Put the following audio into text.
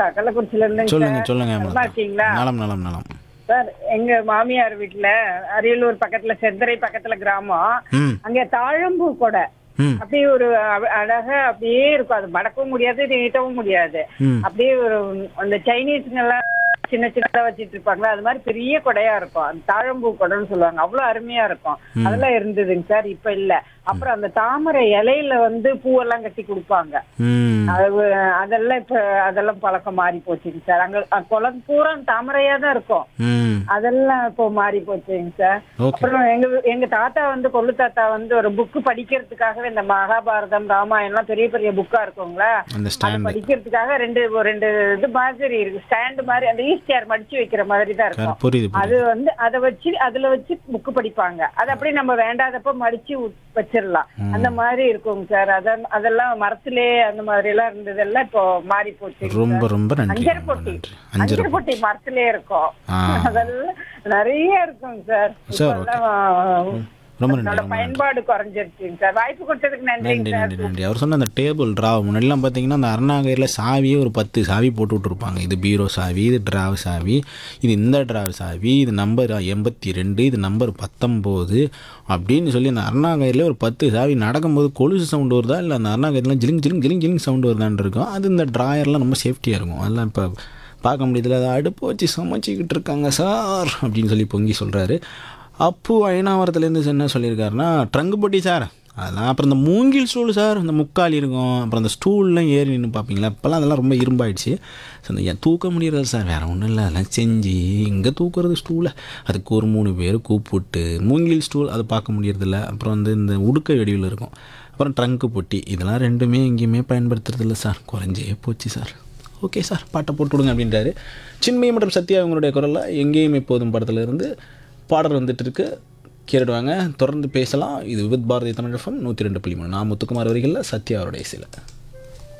கள்ளக்குறிச்சியில இருந்து சொல்லுங்க சொல்லுங்க நல்லா அமலா. இருக்கீங்களா நலம் நலம் நலம் சார் எங்க மாமியார் வீட்டுல அரியலூர் பக்கத்துல செந்தரை பக்கத்துல கிராமம் ம் அங்க தாழம்பூ கொடை ம் அப்படியே ஒரு அ- அழகா அப்படியே இருக்கும் அது மடக்கவும் முடியாது நீட்டவும் முடியாது ம் அப்படியே ஒரு அந்த சைனீஸ்ங்க எல்லாம் சின்ன சின்னதா வச்சிட்டு இருப்பாங்களா அது மாதிரி பெரிய கொடையா இருக்கும் அந்த தாழம்பூ கொடைன்னு சொல்லுவாங்க அவ்வளவு அருமையா இருக்கும் அதெல்லாம் இருந்ததுங்க சார் இப்ப இல்ல அப்புறம் அந்த தாமரை இலையில வந்து பூவெல்லாம் கட்டி கொடுப்பாங்க ம் அது அதெல்லாம் இப்ப அதெல்லாம் பழக்கம் மாறி போச்சுங்க சார் அங்க அ, குளம் பூரா தாமரையா தான் இருக்கும் ம் அதெல்லாம் இப்போ மாறி போச்சுங்க சார் ஓகே அப்புறம் எங்க எங்க தாத்தா வந்து கொள்ளு தாத்தா வந்து ஒரு புக்கு படிக்கிறதுக்காகவே இந்த மகாபாரதம் ராமாயணம் எல்லாம் பெரிய பெரிய புக்கா இருக்குங்களா அந்த அதை ஸ்டாண்டு படிக்கிறதுக்காக ரெண்டு ஒரு ரெண்டு இது மாதிரி இருக்கு ஸ்டாண்ட் மாதிரி அந்த ஈஸ்டியார் மடிச்சு வைக்கிற மாதிரி தான் இருக்கும் புரியுது அது புரியுது வந்து அதை வச்சு அதுல வச்சு புக்கு படிப்பாங்க அது அப்படியே நம்ம வேண்டாதப்ப மடிச்சு உ- வச்சிடலாம் அந்த மாதிரி இருக்குங்க சார் அதான் அதெல்லாம் மரத்திலே அந்த மாதிரி எல்லாம் இருந்ததெல்லாம் இப்போ மாறி போச்சு ரொம்ப ரொம்ப நன்றி அஞ்சரை ரொம்ப பொட்டி நன்றி அஞ்சரை அஞ்சரை பொட்டி மரத்திலே இருக்கும் ஆ அதெல்லாம் நிறைய இருக்குங்க சார் சார், இப்பெல்லாம் ரொம்ப நன்றி அதோட ரொம்ப நன்றி பயன்பாடு குறைஞ்சிருச்சுங்க சார் வாய்ப்பு கொடுத்ததுக்கு நன்றி நன்றிங்க சார் நன்றி நன்றி அவர் சொன்ன அந்த டேபிள் ட்ராவ் முன்னாடிலாம் பார்த்தீங்கன்னா அந்த அருணாகரில் சாவியே ஒரு பத்து சாவி போட்டு விட்ருப்பாங்க இது பீரோ சாவி இது ட்ராவ் சாவி இது இந்த ட்ராவ் சாவி இது நம்பர் எண்பத்தி ரெண்டு இது நம்பர் பத்தொம்போது அப்படின்னு சொல்லி அந்த அருணாகரில் ஒரு பத்து சாவி நடக்கும்போது கொலுசு சவுண்டு வருதா இல்லை அந்த அருணாகரிலாம் ஜிலிங் ஜிலிங் ஜிலிங் ஜிலிங் சவுண்டு வருதான்னு இருக்கும் அது இந்த ட்ராயர்லாம் ரொம்ப சேஃப்டியாக இருக்கும் அதெல்லாம் இப்போ பார்க்க முடியுதுல அதை அடுப்பு வச்சு சமைச்சிக்கிட்டு இருக்காங்க சார் அப்படின்னு சொல்லி பொங்கி சொல்கிறாரு அப்பு அயனாவரத்துலேருந்து என்ன சொல்லியிருக்காருன்னா ட்ரங்கு பொட்டி சார் அதெல்லாம் அப்புறம் இந்த மூங்கில் ஸ்டூல் சார் இந்த முக்கால் இருக்கும் அப்புறம் அந்த ஸ்டூல்லாம் ஏறி நின்று பார்ப்பீங்களா இப்போல்லாம் அதெல்லாம் ரொம்ப இரும்பாயிடுச்சு ஸோ அந்த ஏன் தூக்க முடியறது சார் வேறு ஒன்றும் இல்லை அதெல்லாம் செஞ்சு இங்கே தூக்குறது ஸ்டூலை அதுக்கு ஒரு மூணு பேர் கூப்பிட்டு மூங்கில் ஸ்டூல் அது பார்க்க முடியறதில்ல அப்புறம் வந்து இந்த உடுக்க வெடிவில் இருக்கும் அப்புறம் ட்ரங்கு பொட்டி இதெல்லாம் ரெண்டுமே எங்கேயுமே பயன்படுத்துறதில்ல சார் குறைஞ்சே போச்சு சார் ஓகே சார் பாட்டை போட்டு விடுங்க அப்படின்றாரு சின்மயி மற்றும் சத்யா அவங்களுடைய குரலில் எங்கேயும் எப்போதும் படத்துல இருந்து பாடல் வந்துட்டு இருக்கு கேட்டுடுவாங்க தொடர்ந்து பேசலாம் இது வித் பாரதி தமிழ் எஃப்எம் நூற்றி ரெண்டு புள்ளி மூணு நான் முத்துக்குமார் வரிகளில் சத்யா அவருடைய சில